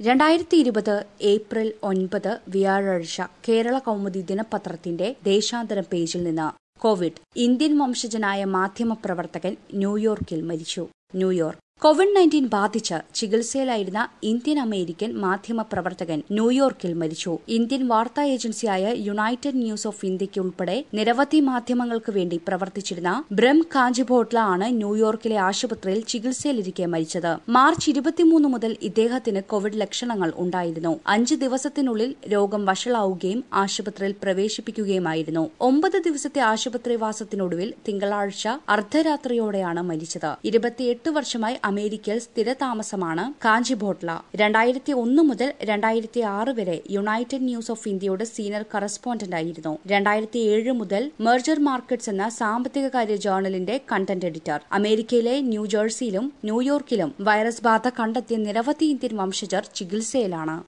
രണ്ടായിരത്തി ഇരുപത് ഏപ്രിൽ ഒൻപത് വ്യാഴാഴ്ച കേരള കൗമുദി ദിനപത്രത്തിന്റെ ദേശാന്തരം പേജിൽ നിന്ന് കോവിഡ് ഇന്ത്യൻ വംശജനായ മാധ്യമപ്രവർത്തകൻ ന്യൂയോർക്കിൽ മരിച്ചു ന്യൂയോർക്ക് കോവിഡ് നയൻറ്റീൻ ബാധിച്ച് ചികിത്സയിലായിരുന്ന ഇന്ത്യൻ അമേരിക്കൻ മാധ്യമപ്രവർത്തകൻ ന്യൂയോർക്കിൽ മരിച്ചു ഇന്ത്യൻ വാർത്താ ഏജൻസിയായ യുണൈറ്റഡ് ന്യൂസ് ഓഫ് ഇന്ത്യയ്ക്ക് ഉൾപ്പെടെ നിരവധി മാധ്യമങ്ങൾക്ക് വേണ്ടി പ്രവർത്തിച്ചിരുന്ന ബ്രം കാഞ്ചിബോട്ട്ല ആണ് ന്യൂയോർക്കിലെ ആശുപത്രിയിൽ ചികിത്സയിലിരിക്കെ മരിച്ചത് മാർച്ച് ഇരുപത്തിമൂന്ന് മുതൽ ഇദ്ദേഹത്തിന് കോവിഡ് ലക്ഷണങ്ങൾ ഉണ്ടായിരുന്നു അഞ്ച് ദിവസത്തിനുള്ളിൽ രോഗം വഷളാവുകയും ആശുപത്രിയിൽ പ്രവേശിപ്പിക്കുകയുമായിരുന്നു ഒമ്പത് ദിവസത്തെ ആശുപത്രിവാസത്തിനൊടുവിൽ തിങ്കളാഴ്ച അർദ്ധരാത്രിയോടെയാണ് മരിച്ചത് ഇരുപത്തിയെട്ട് വർഷമായി അമേരിക്കയിൽ സ്ഥിരതാമസമാണ് കാഞ്ചിബോട്ട്ല രണ്ടായിരത്തി ഒന്ന് മുതൽ രണ്ടായിരത്തി ആറ് വരെ യുണൈറ്റഡ് ന്യൂസ് ഓഫ് ഇന്ത്യയുടെ സീനിയർ കറസ്പോണ്ടന്റ് ആയിരുന്നു രണ്ടായിരത്തി ഏഴ് മുതൽ മെർജർ മാർക്കറ്റ്സ് എന്ന സാമ്പത്തിക കാര്യ ജേർണലിന്റെ കണ്ടന്റ് എഡിറ്റർ അമേരിക്കയിലെ ന്യൂജേഴ്സിയിലും ന്യൂയോർക്കിലും വൈറസ് ബാധ കണ്ടെത്തിയ നിരവധി ഇന്ത്യൻ വംശജർ ചികിത്സയിലാണ്